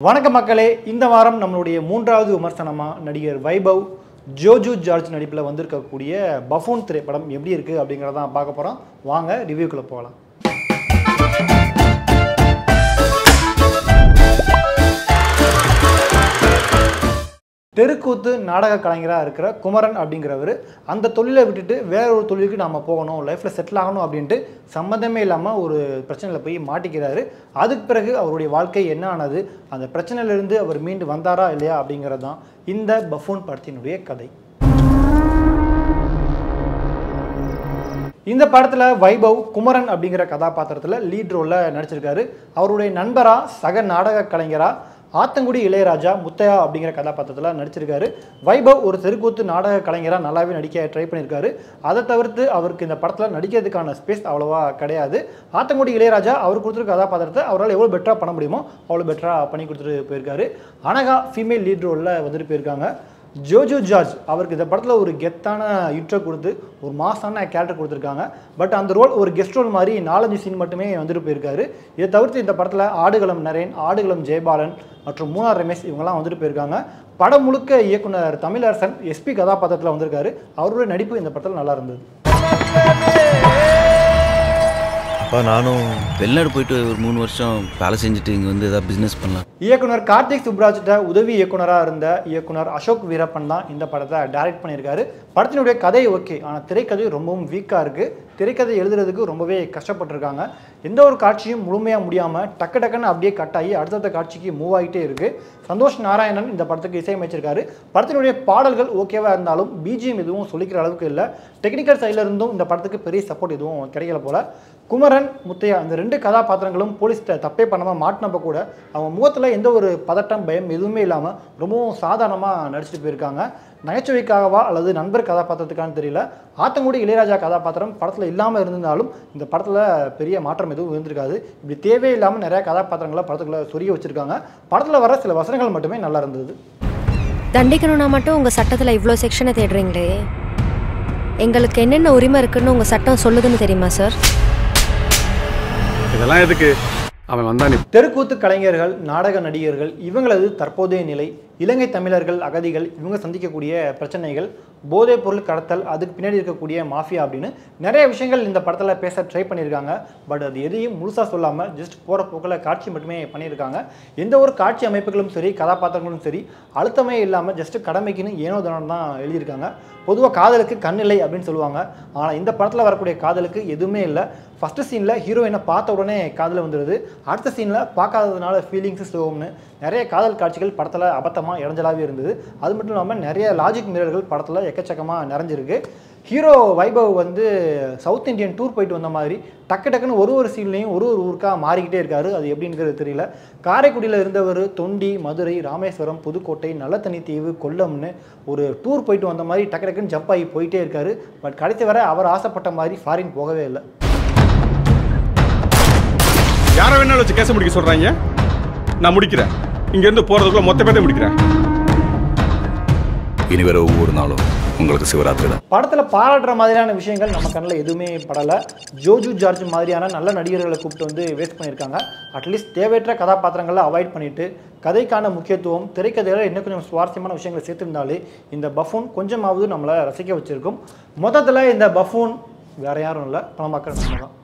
வணக்கம் மக்களே இந்த வாரம் நம்மளுடைய மூன்றாவது விமர்சனமாக நடிகர் வைபவ் ஜோஜு ஜார்ஜ் நடிப்பில் வந்திருக்கக்கூடிய பஃபூன் திரைப்படம் எப்படி இருக்குது அப்படிங்கிறதான் பார்க்க போகிறோம் வாங்க ரிவ்யூக்குள்ளே போகலாம் தெருக்கூத்து நாடக கலைஞராக இருக்கிற குமரன் அப்படிங்கிறவர் அந்த தொழிலை விட்டுட்டு வேற ஒரு தொழிலுக்கு நம்ம போகணும் லைஃப்பில் செட்டில் ஆகணும் அப்படின்ட்டு சம்மந்தமே இல்லாமல் ஒரு பிரச்சனையில் போய் மாட்டிக்கிறாரு அதுக்கு பிறகு அவருடைய வாழ்க்கை என்ன ஆனது அந்த பிரச்சனையிலிருந்து அவர் மீண்டு வந்தாரா இல்லையா அப்படிங்கிறது தான் இந்த பஃபூன் படத்தினுடைய கதை இந்த படத்தில் வைபவ் குமரன் அப்படிங்கிற கதாபாத்திரத்தில் லீட் ரோலில் நடிச்சிருக்காரு அவருடைய நண்பரா சக நாடக கலைஞரா ஆத்தங்குடி இளையராஜா முத்தையா அப்படிங்கிற கதாபாத்திரத்தில் நடிச்சிருக்காரு வைபவ் ஒரு தெருக்கூத்து நாடக கலைஞராக நல்லாவே நடிக்க ட்ரை பண்ணியிருக்காரு அதை தவிர்த்து அவருக்கு இந்த படத்தில் நடிக்கிறதுக்கான ஸ்பேஸ் அவ்வளோவா கிடையாது ஆத்தங்குடி இளையராஜா அவர் கொடுத்துருக்க கதாபாத்திரத்தை அவரால் எவ்வளோ பெட்டராக பண்ண முடியுமோ அவ்வளோ பெட்டராக பண்ணி கொடுத்துட்டு போயிருக்காரு அனகா ஃபீமேல் லீட் ரோலில் வந்துட்டு போயிருக்காங்க ஜோஜோ ஜார்ஜ் அவருக்கு இந்த படத்தில் ஒரு கெத்தான இன்ட்ரோ கொடுத்து ஒரு மாசான கேரக்டர் கொடுத்துருக்காங்க பட் அந்த ரோல் ஒரு கெஸ்ட் ரோல் மாதிரி நாலஞ்சு சீன் மட்டுமே வந்துட்டு போயிருக்காரு இதை தவிர்த்து இந்த படத்தில் ஆடுகளம் நரேன் ஆடுகளம் ஜெயபாலன் மற்றும் மூனார் ரமேஷ் இவங்கெல்லாம் வந்துட்டு போயிருக்காங்க படம் முழுக்க இயக்குனர் தமிழரசன் எஸ்பி கதாபாத்திரத்தில் வந்திருக்காரு அவருடைய நடிப்பு இந்த படத்தில் நல்லா இருந்தது அப்பா நானும் வெளிநாடு போயிட்டு ஒரு மூணு வருஷம் வேலை செஞ்சுட்டு இங்கே வந்து ஏதாவது பிஸ்னஸ் பண்ணலாம் இயக்குனர் கார்த்திக் சுப்ராஜ்கிட்ட உதவி இயக்குனராக இருந்த இயக்குனர் அசோக் வீரப்பன் தான் இந்த படத்தை டைரக்ட் பண்ணியிருக்காரு படத்தினுடைய கதை ஓகே ஆனால் திரைக்கதை ரொம்பவும் வீக்காக இருக்குது திரைக்கதை எழுதுறதுக்கு ரொம்பவே கஷ்டப்பட்டிருக்காங்க எந்த ஒரு காட்சியும் முழுமையாக முடியாமல் டக்கு டக்குன்னு அப்படியே கட் ஆகி அடுத்தடுத்த காட்சிக்கு மூவ் ஆகிட்டே இருக்குது சந்தோஷ் நாராயணன் இந்த படத்துக்கு இசையமைச்சிருக்காரு படத்தினுடைய பாடல்கள் ஓகேவாக இருந்தாலும் பிஜிஎம் எதுவும் சொல்லிக்கிற அளவுக்கு இல்லை டெக்னிக்கல் சைடில் இருந்தும் இந்த படத்துக்கு பெரிய சப்போர்ட் எதுவும் கிடைக்கல போல குமரன் முத்தையா இந்த ரெண்டு கதாபாத்திரங்களும் போலீஸ்கிட்ட தப்பே பண்ணாமல் மாட்டினப்ப கூட அவங்க முகத்தில் எந்த ஒரு பதட்டம் பயம் எதுவுமே இல்லாமல் ரொம்பவும் சாதாரணமாக நடிச்சிட்டு போயிருக்காங்க நகைச்சுவைக்காகவா அல்லது நண்பர் கதாபாத்திரத்துக்கான்னு தெரியல ஆத்தங்குடி இளையராஜா கதாபாத்திரம் படத்தில் இல்லாமல் இருந்திருந்தாலும் இந்த படத்தில் பெரிய மாற்றம் எதுவும் இருந்திருக்காது இப்படி தேவையில்லாமல் நிறைய கதாபாத்திரங்களை படத்துக்குள்ளே சொருகி வச்சுருக்காங்க படத்தில் வர சில வசனங்கள் மட்டுமே நல்லா இருந்தது தண்டிக்கணும்னா மட்டும் உங்கள் சட்டத்தில் இவ்வளோ செக்ஷனை தேடுறீங்களே எங்களுக்கு என்னென்ன உரிமை இருக்குன்னு உங்கள் சட்டம் சொல்லுதுன்னு தெரியுமா சார் இதெல்லாம் எதுக்கு அவன் வந்தா நீ தெருக்கூத்து கலைஞர்கள் நாடக நடிகர்கள் இவங்களது தற்போதைய நிலை இலங்கை தமிழர்கள் அகதிகள் இவங்க சந்திக்கக்கூடிய பிரச்சனைகள் போதைப் பொருள் கடத்தல் அதுக்கு பின்னாடி இருக்கக்கூடிய மாஃபியா அப்படின்னு நிறைய விஷயங்கள் இந்த படத்தில் பேச ட்ரை பண்ணியிருக்காங்க பட் அது எதையும் முழுசாக சொல்லாமல் ஜஸ்ட் போகிற போக்கில் காட்சி மட்டுமே பண்ணியிருக்காங்க எந்த ஒரு காட்சி அமைப்புகளும் சரி கதாபாத்திரங்களும் சரி அழுத்தமே இல்லாமல் ஜஸ்ட் கடமைக்குன்னு ஏனோ தானம் தான் எழுதியிருக்காங்க பொதுவாக காதலுக்கு கண் இல்லை அப்படின்னு சொல்லுவாங்க ஆனால் இந்த படத்தில் வரக்கூடிய காதலுக்கு எதுவுமே இல்லை ஃபஸ்ட்டு சீனில் ஹீரோயினை பார்த்த உடனே காதல் வந்துடுது அடுத்த சீனில் பார்க்காததுனால ஃபீலிங்ஸ் ஸ்லோம்னு நிறைய காதல் காட்சிகள் படத்தில் அபத்தமாக இடைஞ்சலாகவே இருந்தது அது மட்டும் இல்லாமல் நிறைய லாஜிக் மிரர்கள் படத்தில் எக்கச்சக்கமாக நிறைஞ்சிருக்கு ஹீரோ வைபவ் வந்து சவுத் இந்தியன் டூர் போயிட்டு வந்த மாதிரி டக்கு டக்குன்னு ஒரு ஒரு சீன்லையும் ஒரு ஒரு ஊருக்காக மாறிக்கிட்டே இருக்காரு அது எப்படிங்கிறது தெரியல காரைக்குடியில் இருந்தவர் தொண்டி மதுரை ராமேஸ்வரம் புதுக்கோட்டை நல்லத்தண்ணி தீவு கொல்லம்னு ஒரு டூர் போயிட்டு வந்த மாதிரி டக்கு டக்குன்னு ஜம்ப் ஆகி போயிட்டே இருக்காரு பட் கடைசி வரை அவர் ஆசைப்பட்ட மாதிரி ஃபாரின் போகவே இல்லை யாரை வேணாலும் வச்சு கேச முடிக்க சொல்றாங்க நான் முடிக்கிறேன் இங்க இருந்து போறதுக்குள்ள மொத்த பேர்த்தையும் முடிக்கிறேன் இனி வர ஒவ்வொரு நாளும் உங்களுக்கு சிவராத்திரி தான் படத்தில் பாராட்டுற மாதிரியான விஷயங்கள் நம்ம கண்ணில் எதுவுமே படலை ஜோஜு ஜார்ஜ் மாதிரியான நல்ல நடிகர்களை கூப்பிட்டு வந்து வேஸ்ட் பண்ணியிருக்காங்க அட்லீஸ்ட் தேவையற்ற கதாபாத்திரங்களை அவாய்ட் பண்ணிட்டு கதைக்கான முக்கியத்துவம் திரைக்கதையில் இன்னும் கொஞ்சம் சுவாரஸ்யமான விஷயங்களை சேர்த்திருந்தாலே இந்த பஃபூன் கொஞ்சமாவது நம்மளை ரசிக்க வச்சிருக்கும் மொத்தத்தில் இந்த பஃபூன் வேற யாரும் இல்லை பணமாக்கிற நம்ம தான்